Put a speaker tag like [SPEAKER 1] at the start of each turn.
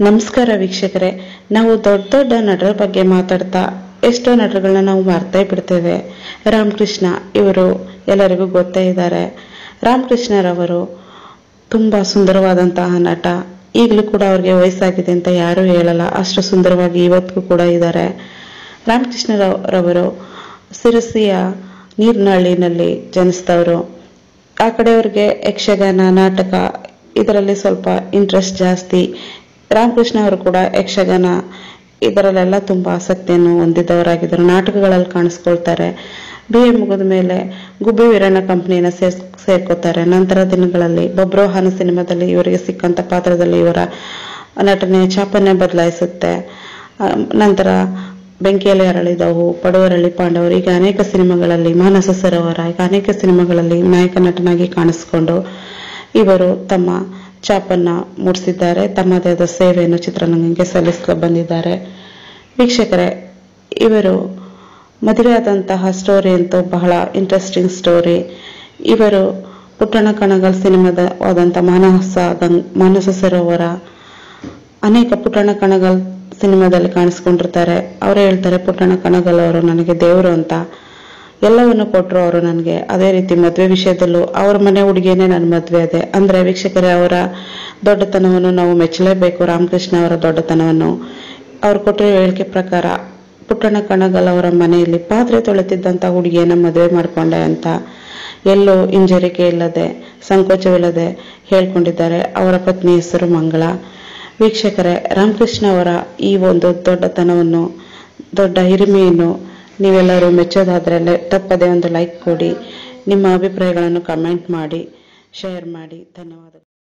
[SPEAKER 1] ನಮಸ್ಕಾರ ವೀಕ್ಷಕರೇ ನಾವು ದೊಡ್ಡ ದೊಡ್ಡ ನಟರ ಬಗ್ಗೆ ಮಾತಾಡ್ತಾ ಎಷ್ಟೋ ನಟರುಗಳನ್ನ ನಾವು ಮರ್ತೇ ಬಿಡ್ತೇವೆ ರಾಮಕೃಷ್ಣ ಇವರು ಎಲ್ಲರಿಗೂ ಗೊತ್ತೇ ಇದ್ದಾರೆ ರಾಮಕೃಷ್ಣರವರು ತುಂಬ ಸುಂದರವಾದಂತಹ ನಟ ಈಗಲೂ ಕೂಡ ಅವ್ರಿಗೆ ವಯಸ್ಸಾಗಿದೆ ಅಂತ ಯಾರೂ ಹೇಳಲ್ಲ ಅಷ್ಟು ಸುಂದರವಾಗಿ ಇವತ್ತಿಗೂ ಕೂಡ ಇದ್ದಾರೆ ರಾಮಕೃಷ್ಣರವರು ಸಿರಸಿಯ ನೀರ್ನಹಳ್ಳಿನಲ್ಲಿ ಜನಿಸಿದವರು ಆ ಕಡೆಯವ್ರಿಗೆ ಯಕ್ಷಗಾನ ನಾಟಕ ಇದರಲ್ಲಿ ಸ್ವಲ್ಪ ಇಂಟ್ರೆಸ್ಟ್ ಜಾಸ್ತಿ ರಾಮಕೃಷ್ಣ ಅವರು ಕೂಡ ಯಕ್ಷಗಾನ ಇದರಲ್ಲೆಲ್ಲ ತುಂಬ ಆಸಕ್ತಿಯನ್ನು ಹೊಂದಿದವರಾಗಿದ್ದರು ನಾಟಕಗಳಲ್ಲಿ ಕಾಣಿಸ್ಕೊಳ್ತಾರೆ ಬಿ ಎ ಮುಗಿದ ಮೇಲೆ ಗುಬ್ಬಿ ವೀರಣ್ಣ ಕಂಪ್ನಿಯನ್ನ ಸೇರ್ ಸೇರ್ಕೋತಾರೆ ನಂತರ ದಿನಗಳಲ್ಲಿ ಬಬ್ರೋಹನ ಸಿನಿಮಾದಲ್ಲಿ ಇವರಿಗೆ ಸಿಕ್ಕಂತ ಪಾತ್ರದಲ್ಲಿ ಇವರ ನಟನೆ ಛಾಪನ್ನೇ ಬದಲಾಯಿಸುತ್ತೆ ಆ, ನಂತರ ಬೆಂಕಿಯಲ್ಲಿ ಅರಳಿದವು ಪಡುವರಳ್ಳಿ ಪಾಂಡವರು ಈಗ ಅನೇಕ ಸಿನಿಮಾಗಳಲ್ಲಿ ಮಾನಸ ಸರೋವರ ಈಗ ಅನೇಕ ಸಿನಿಮಾಗಳಲ್ಲಿ ನಾಯಕ ನಟನಾಗಿ ಕಾಣಿಸಿಕೊಂಡು ಇವರು ತಮ್ಮ ಛಾಪನ್ನ ಮೂಡಿಸಿದ್ದಾರೆ ತಮ್ಮದೇ ಆದ ಸೇವೆಯನ್ನು ಚಿತ್ರರಂಗಕ್ಕೆ ಸಲ್ಲಿಸಲು ಬಂದಿದ್ದಾರೆ ವೀಕ್ಷಕರೇ ಇವರು ಮದುವೆಯಾದಂತಹ ಸ್ಟೋರಿ ಅಂತೂ ಬಹಳ ಇಂಟ್ರೆಸ್ಟಿಂಗ್ ಸ್ಟೋರಿ ಇವರು ಪುಟ್ಟಣ ಕಣಗಲ್ ಸಿನಿಮಾದ ಆದಂಥ ಮಾನಸ ಗಂಗ್ ಮಾನಸ ಸರೋವರ ಅನೇಕ ಪುಟ್ಟಣ ಕಣಗಲ್ ಸಿನಿಮಾದಲ್ಲಿ ಕಾಣಿಸ್ಕೊಂಡಿರ್ತಾರೆ ಅವರೇ ಹೇಳ್ತಾರೆ ಪುಟ್ಟಣ ಕಣಗಲ್ ಅವರು ನನಗೆ ದೇವರು ಅಂತ ಎಲ್ಲವನ್ನು ಕೊಟ್ಟರು ಅವರು ನನಗೆ ಅದೇ ರೀತಿ ಮದುವೆ ವಿಷಯದಲ್ಲೂ ಅವ್ರ ಮನೆ ಹುಡುಗಿಯೇ ನನ್ನ ಮದುವೆ ಅದೇ ಅಂದ್ರೆ ವೀಕ್ಷಕರೇ ಅವರ ದೊಡ್ಡತನವನ್ನು ನಾವು ಮೆಚ್ಚಲೇಬೇಕು ರಾಮಕೃಷ್ಣ ಅವರ ದೊಡ್ಡತನವನ್ನು ಅವ್ರು ಕೊಟ್ಟಿರೋ ಹೇಳಿಕೆ ಪ್ರಕಾರ ಪುಟ್ಟಣ ಕಣಗಲ್ ಅವರ ಮನೆಯಲ್ಲಿ ಪಾತ್ರೆ ತೊಳೆತಿದ್ದಂಥ ಹುಡುಗಿಯನ್ನ ಮದುವೆ ಮಾಡ್ಕೊಂಡೆ ಅಂತ ಎಲ್ಲೂ ಹಿಂಜರಿಕೆ ಇಲ್ಲದೆ ಸಂಕೋಚವಿಲ್ಲದೆ ಹೇಳ್ಕೊಂಡಿದ್ದಾರೆ ಅವರ ಪತ್ನಿ ಹೆಸರು ಮಂಗಳ ವೀಕ್ಷಕರೇ ರಾಮಕೃಷ್ಣ ಅವರ ಈ ಒಂದು ದೊಡ್ಡತನವನ್ನು ದೊಡ್ಡ ಹಿರಿಮೆಯನ್ನು ನೀವೆಲ್ಲರೂ ಮೆಚ್ಚೋದಾದ್ರೆ ತಪ್ಪದೇ ಒಂದು ಲೈಕ್ ಕೊಡಿ ನಿಮ್ಮ ಅಭಿಪ್ರಾಯಗಳನ್ನು ಕಮೆಂಟ್ ಮಾಡಿ ಶೇರ್ ಮಾಡಿ ಧನ್ಯವಾದಗಳು